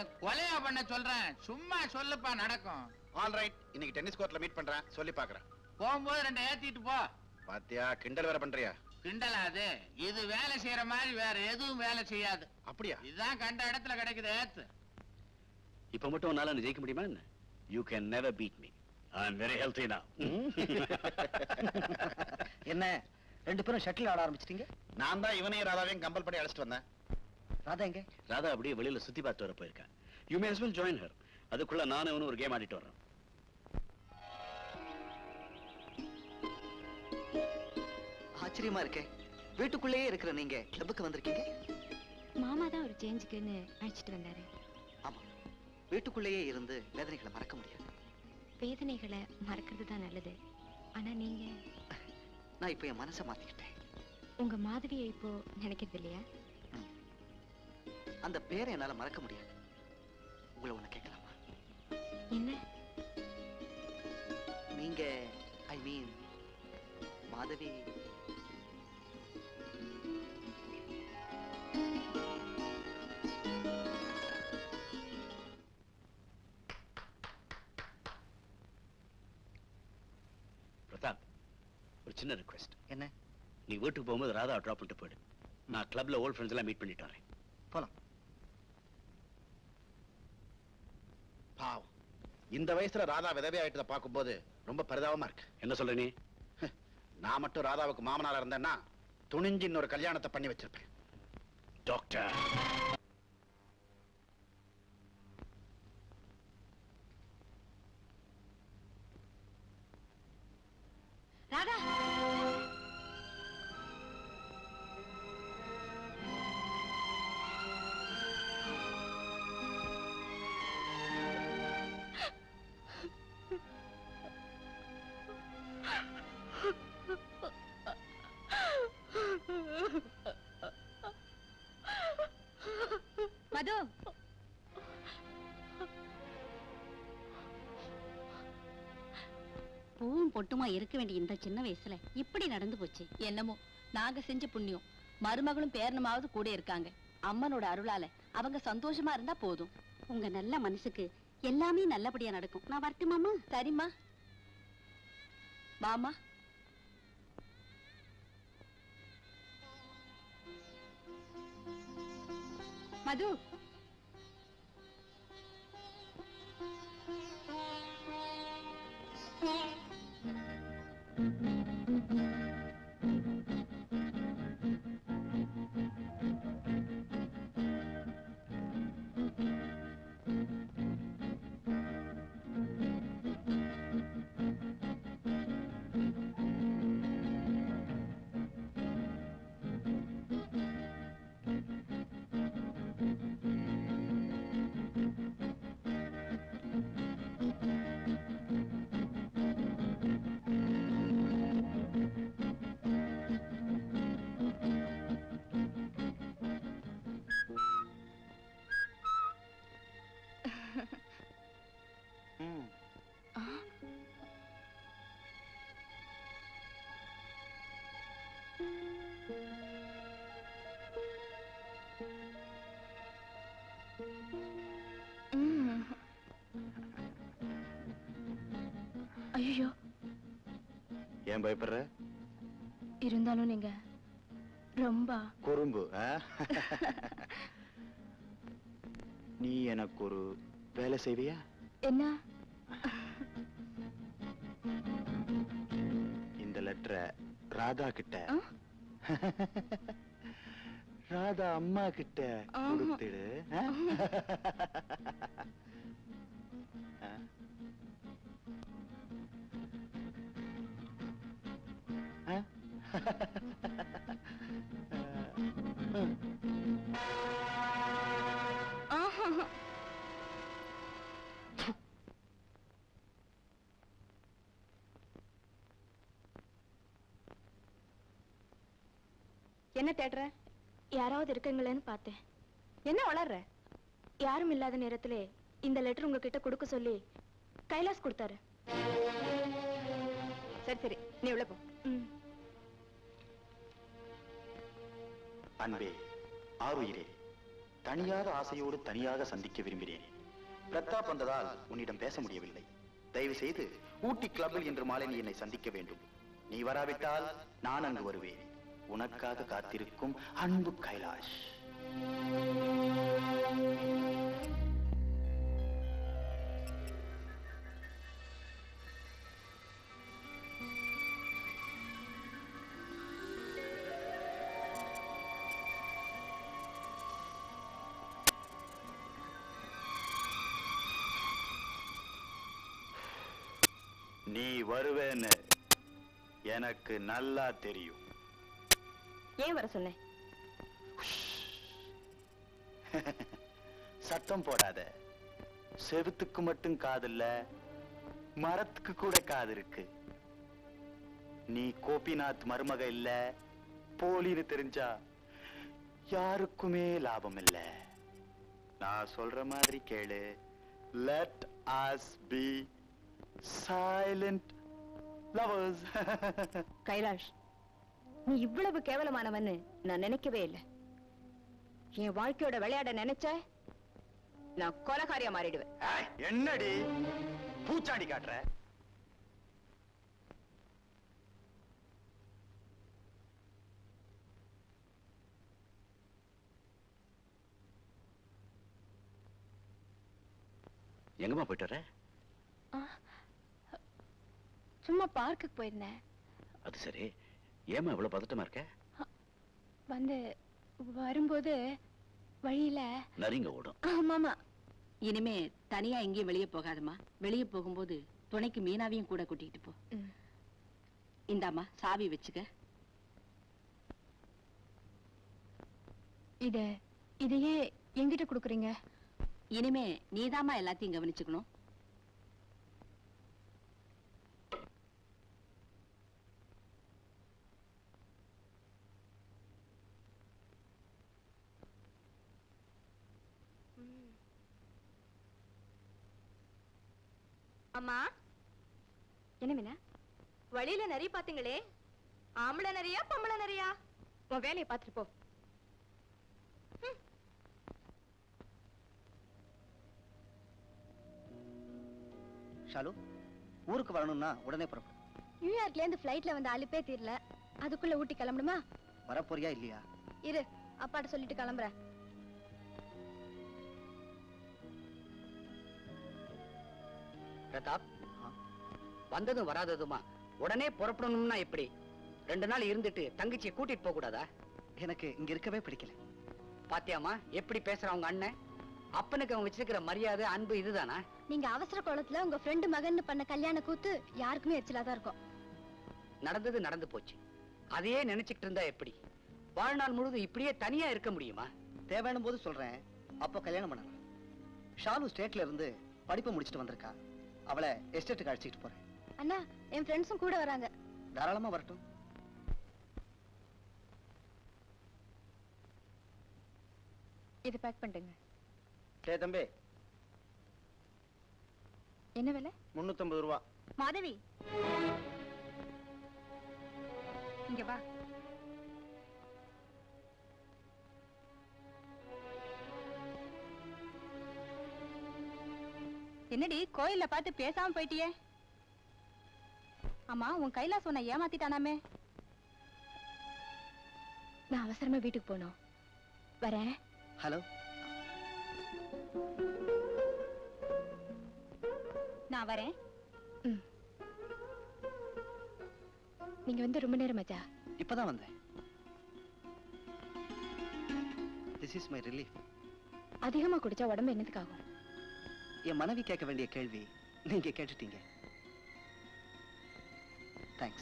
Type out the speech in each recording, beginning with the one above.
கொலையா பண்ண சொல்றேன் சும்மா சொல்லுப்பா நடக்கும் ஆல் ரைட் இன்னைக்கு டென்னிஸ் கோர்ட்ல மீட் பண்றேன் சொல்லி பாக்குறேன் போகும்போது ரெண்டு ஏத்திட்டு போ பாத்தியா கிண்டல் வேற பண்றியா கிண்டலா அது இது வேலை செய்யற மாதிரி வேற எதுவும் வேலை செய்யாது அப்படியா இதுதான் கண்ட இடத்துல கிடைக்குது ஏத்து இப்ப மட்டும் உன்னால என்ன ஜெயிக்க முடியுமா என்ன you can never beat me I am very healthy now என்ன ரெண்டு பேரும் ஷட்டில் ஆட ஆரம்பிச்சிட்டீங்க நான் தான் இவனையும் ராதாவையும் கம்பல் பண்ணி அழைச்சிட்டு வந்தேன் ராதா எங்க ராதா அப்படியே வெளியில சுத்தி பார்த்து வர போயிருக்கேன் you may as well join her அதுக்குள்ள நானும் இவனும் ஒரு கேம் ஆடிட்டு வர்றேன் ஆச்சரியமா இருக்கே வீட்டுக்குள்ளேயே இருக்கிற நீங்க கிளப்புக்கு வந்திருக்கீங்க மாமா தான் ஒரு சேஞ்சுக்குன்னு அழைச்சிட்டு வந்தாரு ஆமா வீட்டுக்குள்ளேயே இருந்து வேதனைகளை மறக்க முடியாது வேதனைகளை மறக்கிறது தான் நல்லது ஆனா நீங்க நான் இப்ப என் மனசை மாத்திக்கிட்டேன் உங்க மாதவியை இப்போ நினைக்கிறது இல்லையா அந்த பேரை என்னால மறக்க முடியாது உங்களை ஒண்ணு கேட்கலாமா என்ன நீங்க ஐ மீன் மாதவி பிரதாப் ஒரு சின்ன ரிக்வெஸ்ட் என்ன நீ வீட்டுக்கு போகும்போது ராதா ட்ராப் பண்ணிட்டு போயிடு நான் கிளப்ல ஓல்ட் ஃப்ரெண்ட்ஸ் எல்லாம் மீட் பண்ணிட்டு வரேன் போலாம் பாவம் இந்த வயசுல ராதா விதவை ஆயிட்டதை பார்க்கும்போது ரொம்ப பரிதாபமா இருக்கு என்ன சொல்ற நீ நான் மட்டும் ராதாவுக்கு மாமனாரா இருந்தேன்னா துணிஞ்சு இன்னொரு கல்யாணத்தை பண்ணி வச்சிருப்பேன் டாக்டர் ராதா மது பூவும் பொட்டுமா இருக்க வேண்டிய இந்த சின்ன வயசுல இப்படி நடந்து போச்சு என்னமோ நாங்க செஞ்ச புண்ணியம் மருமகளும் பேரனுமாவது கூட இருக்காங்க அம்மனோட அருளால அவங்க சந்தோஷமா இருந்தா போதும் உங்க நல்ல மனசுக்கு எல்லாமே நல்லபடியா நடக்கும் நான் வரட்டுமாமா சரிம்மா வாமா மது ஐயோ ஏன் பயப்படுற இருந்தாலும் நீங்க ரொம்ப குறும்பு ஆ? நீ எனக்கு ஒரு வேலை செய்வியா என்ன இந்த லெட்டரை ராதா கிட்ட ஆ? ராதா அம்மா கிட்ட ஆஹா. கொடுத்துடு ஆ? ஆ? ஆ? ஆஹா. என்ன தேடுற யாராவது இருக்கீங்களேன்னு பார்த்தேன் என்ன வளர்ற யாரும் இல்லாத நேரத்திலே இந்த லெட்டர் உங்ககிட்ட கொடுக்க சொல்லி கைலாஸ் கொடுத்தாரு சரி சரி நீ உள்ள போ ம். அன்பே ஆருயிரே தனியாத ஆசையோடு தனியாக சந்திக்க விரும்பினேன் பிரதாப் வந்ததால் உன்னிடம் பேச முடியவில்லை தயவு செய்து ஊட்டி கிளப்பில் இன்று மாலை நீ என்னை சந்திக்க வேண்டும் நீ வராவிட்டால் நான் அங்கு வருவேன் உனக்காக காத்திருக்கும் அன்பு கைலாஷ் நீ வருவேன்னு எனக்கு நல்லா தெரியும் ஏன் வர சொன்னேன் சத்தம் போடாத செவுத்துக்கு மட்டும் காதில்ல மரத்துக்கு கூட காது இருக்கு நீ கோபிநாத் மருமக இல்ல போலின்னு தெரிஞ்சா யாருக்குமே லாபம் இல்ல நான் சொல்ற மாதிரி கேளு let us be silent lovers Kailash நீ இவ்வளவு கேவலமானவன்னு நான் நினைக்கவே இல்லை என் வாழ்க்கையோட விளையாட நினைச்ச நான் கொலகாரியா மாறிடுவேன் என்னடி பூச்சாண்டி காட்டுற எங்கம்மா போயிட்டு வர சும்மா பார்க்குக்கு போயிருந்தேன் அது சரி ஏம்மா இவ்வளவு பதட்டமா இருக்க வந்து வரும்போது வழியில நரிங்க ஓடும் ஆமாமா இனிமே தனியா எங்கேயும் வெளியே போகாதம்மா வெளியே போகும்போது துணைக்கு மீனாவையும் கூட கூட்டிட்டு போ ம். இந்தாம்மா சாவி வச்சுக்க இத இதையே எங்கிட்ட கொடுக்குறீங்க இனிமே நீதாம்மா எல்லாத்தையும் கவனிச்சுக்கணும் அம்மா என்ன மீனா வழியில நிறைய பாத்தீங்களே ஆம்பளை நிறையா பொம்பளை நிறையா உன் வேலையை பார்த்துட்டு போ ஷாலு ஊருக்கு வரணும்னா உடனே புறப்படும் நியூயார்க்ல இருந்து ஃப்ளைட்ல வந்த அலுப்பே தீரல அதுக்குள்ள ஊட்டி கிளம்பணுமா வரப்போறியா இல்லையா இரு அப்பாட்ட சொல்லிட்டு கிளம்புறேன் பிரதாப் வந்ததும் வராததுமா உடனே புறப்படணும்னா எப்படி ரெண்டு நாள் இருந்துட்டு தங்கச்சியை கூட்டிட்டு போக கூடாதா எனக்கு இங்க இருக்கவே பிடிக்கல பாத்தியாமா எப்படி பேசுறான் உங்க அண்ணன் அப்பனுக்கு அவங்க வச்சிருக்கிற மரியாதை அன்பு இதுதானா நீங்க அவசர கோலத்துல உங்க ஃப்ரெண்டு மகன் பண்ண கல்யாண கூத்து யாருக்குமே எரிச்சலா தான் இருக்கும் நடந்தது நடந்து போச்சு அதையே நினைச்சுக்கிட்டு இருந்தா எப்படி வாழ்நாள் முழுதும் இப்படியே தனியா இருக்க முடியுமா தேவையான போது சொல்றேன் அப்போ கல்யாணம் பண்ணலாம் ஷாலு ஸ்டேட்ல இருந்து படிப்பு முடிச்சுட்டு வந்திருக்கா அவளை எஸ்டேட்டுக்கு அழைச்சிட்டு போறேன் அண்ணா என் ஃப்ரெண்ட்ஸும் கூட வராங்க தாராளமா வரட்டும் இது பேக் பண்ணிட்டுங்க டே தம்பி என்ன விலை முன்னூத்தம்பது ரூபா மாதவி இங்க வா என்னடி கோயில்ல பார்த்து பேசாம போயிட்டியே ஆமா உன் கைலாஸ் உன்னை ஏமாத்திட்டானாமே நான் அவசரமா வீட்டுக்கு போகணும் வரேன் ஹலோ நான் வரேன் நீங்க வந்து ரொம்ப நேரம் ஆச்சா இப்பதான் வந்தேன் திஸ் இஸ் மை ரிலீஃப் அதிகமா குடிச்சா உடம்பு என்னத்துக்காகும் என் மனைவி கேட்க வேண்டிய கேள்வி நீங்க கேட்டுட்டீங்க தேங்க்ஸ்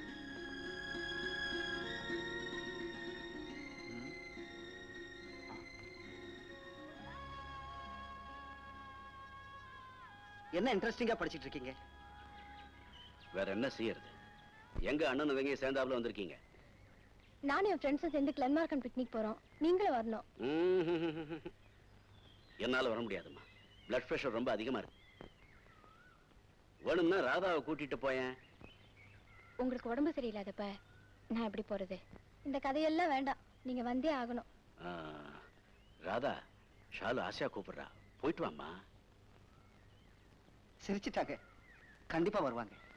என்ன இன்ட்ரெஸ்டிங்கா படிச்சிட்டு இருக்கீங்க வேற என்ன செய்யறது எங்க அண்ணன் இவங்க சேர்ந்தாப்புல வந்திருக்கீங்க நானும் என் ஃப்ரெண்ட்ஸும் சேர்ந்து கிளன்மார்க்கன் பிக்னிக் போறோம் நீங்களும் வரணும் ம்ஹும்ஹும்ஹும். என்னால வர முடியாதும்மா பிளட் பிரஷர் ரொம்ப அதிகமா இருக்கு வேணும்னா ராதாவை கூட்டிட்டு போயேன் உங்களுக்கு உடம்பு சரியில்லாதப்ப நான் எப்படி போறது இந்த கதையெல்லாம் வேண்டாம் நீங்க வந்தே ஆகணும் ஆ, ராதா ஷாலு ஆசையா கூப்பிடுறா போயிட்டு வாம்மா சிரிச்சிட்டாங்க கண்டிப்பா வருவாங்க